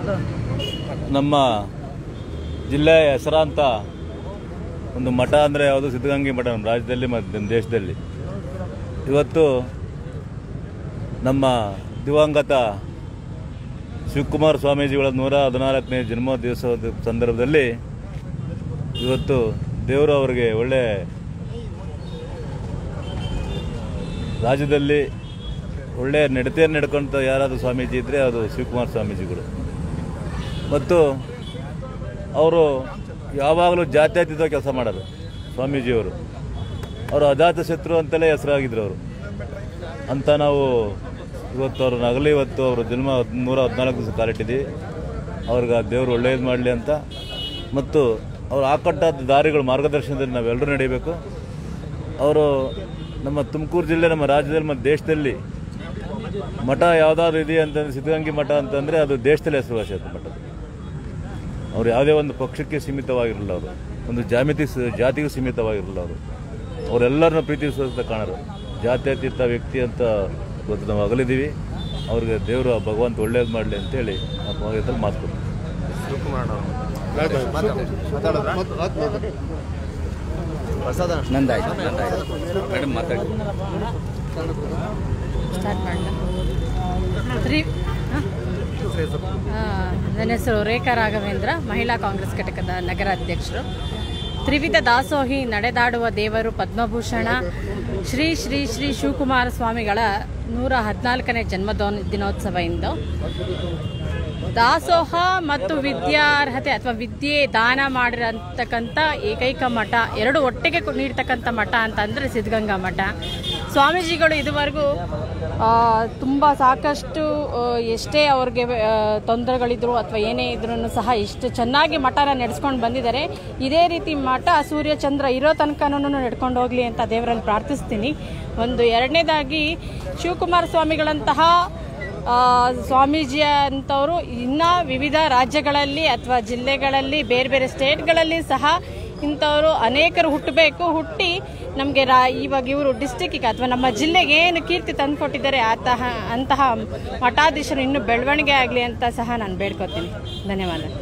ನಮ್ಮ ಜಿಲ್ಲೆಯ ಹೆಸರಾಂತ ಒಂದು ಮಠ ಅಂದರೆ ಯಾವುದು ಸಿದ್ಧಗಂಗೆ ಮಠ ನಮ್ಮ ರಾಜ್ಯದಲ್ಲಿ ಮತ್ತು ನಮ್ಮ ದೇಶದಲ್ಲಿ ಇವತ್ತು ನಮ್ಮ ದಿವಂಗತ ಶಿವಕುಮಾರ ಸ್ವಾಮೀಜಿಗಳ ನೂರ ಹದಿನಾಲ್ಕನೇ ಜನ್ಮ ದಿವಸದ ಸಂದರ್ಭದಲ್ಲಿ ಇವತ್ತು ದೇವರು ಅವರಿಗೆ ಒಳ್ಳೆ ರಾಜ್ಯದಲ್ಲಿ ಒಳ್ಳೆಯ ನಡತೆಯನ್ನು ನಡ್ಕೊಂತ ಯಾರಾದರೂ ಸ್ವಾಮೀಜಿ ಇದ್ದರೆ ಅದು ಶಿವಕುಮಾರ ಸ್ವಾಮೀಜಿಗಳು ಮತ್ತು ಅವರು ಯಾವಾಗಲೂ ಜಾತ್ಯತೀತ ಕೆಲಸ ಮಾಡೋರು ಸ್ವಾಮೀಜಿಯವರು ಅವರು ಅಜಾತ ಶತ್ರು ಅಂತಲೇ ಹೆಸರಾಗಿದ್ರು ಅವರು ಅಂತ ನಾವು ಇವತ್ತು ಅವ್ರ ನಗಲಿ ಇವತ್ತು ಅವರ ಜನ್ಮ ಹದ್- ನೂರ ಹದಿನಾಲ್ಕು ದಿವಸ ಕಾಲಿಟ್ಟಿದ್ದೀವಿ ಅವ್ರಿಗೆ ಆ ದೇವರು ಒಳ್ಳೇದು ಮಾಡಲಿ ಅಂತ ಮತ್ತು ಅವ್ರು ಹಾಕೊಟ್ಟ ದಾರಿಗಳು ಮಾರ್ಗದರ್ಶನದಲ್ಲಿ ನಾವೆಲ್ಲರೂ ನಡೀಬೇಕು ಅವರು ನಮ್ಮ ತುಮಕೂರು ಜಿಲ್ಲೆ ನಮ್ಮ ರಾಜ್ಯದಲ್ಲಿ ಮತ್ತು ದೇಶದಲ್ಲಿ ಮಠ ಯಾವುದಾದ್ರು ಇದೆಯಾ ಅಂತಂದ್ರೆ ಸಿದ್ಧಗಂಗೆ ಮಠ ಅಂತಂದರೆ ಅದು ದೇಶದಲ್ಲಿ ಹೆಸರುವಾಸಿ ಅದು ಮಠ ಅವ್ರು ಯಾವುದೇ ಒಂದು ಪಕ್ಷಕ್ಕೆ ಸೀಮಿತವಾಗಿರಲಿಲ್ಲ ಅವರು ಒಂದು ಜಾಮಿತಿ ಸ- ಜಾತಿಗೂ ಸೀಮಿತವಾಗಿರಲಿಲ್ಲ ಅವರು ಅವರೆಲ್ಲರನ್ನ ಪ್ರೀತಿಸುವಂತ ಕಾಣರು ಜಾತ್ಯತೀತ ವ್ಯಕ್ತಿ ಅಂತ ಇವತ್ತು ನಾವು ಅಗಲಿದ್ದೀವಿ ಅವ್ರಿಗೆ ದೇವರು ಆ ಭಗವಂತ ಒಳ್ಳೇದು ಮಾಡಲಿ ಅಂತೇಳಿ ಆ ಭಗವಂತಲ್ಲಿ ಮಾತು ಕೊಡ್ತೀವಿ. ನಂದಾಯ್ತು ಸ್ಟಾರ್ಟ್ ಮಾಡೋಣ ತ್ರಿ ಹಾಂ? ಆ, ನನ್ನ ಹೆಸರು ರೇಖಾ ರಾಘವೇಂದ್ರ ಮಹಿಳಾ ಕಾಂಗ್ರೆಸ್ ಘಟಕದ ನಗರ ಅಧ್ಯಕ್ಷರು ತ್ರಿವಿಧ ದಾಸೋಹಿ ನಡೆದಾಡುವ ದೇವರು ಪದ್ಮಭೂಷಣ ಶ್ರೀ ಶ್ರೀ ಶ್ರೀ ಶಿವಕುಮಾರ ಸ್ವಾಮಿಗಳ ನೂರ ಹದಿನಾಲ್ಕನೇ ಜನ್ಮ ದಿನೋತ್ಸವ ಇಂದು ದಾಸೋಹ ಮತ್ತು ವಿದ್ಯಾರ್ಹತೆ ಅಥವಾ ವಿದ್ಯೆ ದಾನ ಮಾಡಿರತಕ್ಕಂಥ ಏಕೈಕ ಮಠ ಎರಡು ಒಟ್ಟಿಗೆ ಕು- ನೀಡ್ತಕ್ಕಂಥ ಮಠ ಅಂತ ಅಂದರೆ ಸಿದ್ಧಗಂಗಾ ಮಠ ಸ್ವಾಮೀಜಿಗಳು ಇದುವರೆಗೂ ತುಂಬ ಸಾಕಷ್ಟು ಆ, ಎಷ್ಟೇ ಅವ್ರಿಗೆ ಆ, ತೊಂದರೆಗಳಿದ್ರು ಅಥವಾ ಏನೇ ಇದ್ರೂ ಸಹ ಇಷ್ಟು ಚೆನ್ನಾಗಿ ಮಠನ ನಡೆಸ್ಕೊಂಡು ಬಂದಿದ್ದಾರೆ ಇದೇ ರೀತಿ ಮಠ ಸೂರ್ಯ ಚಂದ್ರ ಇರೋ ತನಕನೂ ನಡ್ಕೊಂಡು ಹೋಗಲಿ ಅಂತ ದೇವರಲ್ಲಿ ಪ್ರಾರ್ಥಿಸ್ತೀನಿ ಒಂದು ಎರಡನೇದಾಗಿ ಶಿವಕುಮಾರ ಸ್ವಾಮಿಗಳಂತಹ ಆ, ಸ್ವಾಮೀಜಿ ಅಂತವರು ಇನ್ನ ವಿವಿಧ ರಾಜ್ಯಗಳಲ್ಲಿ ಅಥವಾ ಜಿಲ್ಲೆಗಳಲ್ಲಿ ಬೇರೆ ಬೇರೆ ಸ್ಟೇಟ್ಗಳಲ್ಲಿ ಸಹ ಇಂಥವರು ಅನೇಕರು ಹುಟ್ಟಬೇಕು ಹುಟ್ಟಿ ನಮಗೆ ರಾ ಇವಾಗ ಇವರು ಡಿಸ್ಟಿಕ್ಕಿಗೆ ಅಥವಾ ನಮ್ಮ ಜಿಲ್ಲೆಗೆ ಏನು ಕೀರ್ತಿ ತಂದುಕೊಟ್ಟಿದ್ದಾರೆ ಆತಹ ಅಂತಹ ಮಠಾಧೀಶರು ಇನ್ನೂ ಬೆಳವಣಿಗೆ ಆಗಲಿ ಅಂತ ಸಹ ನಾನು ಬೇಡ್ಕೊತೀನಿ ಧನ್ಯವಾದ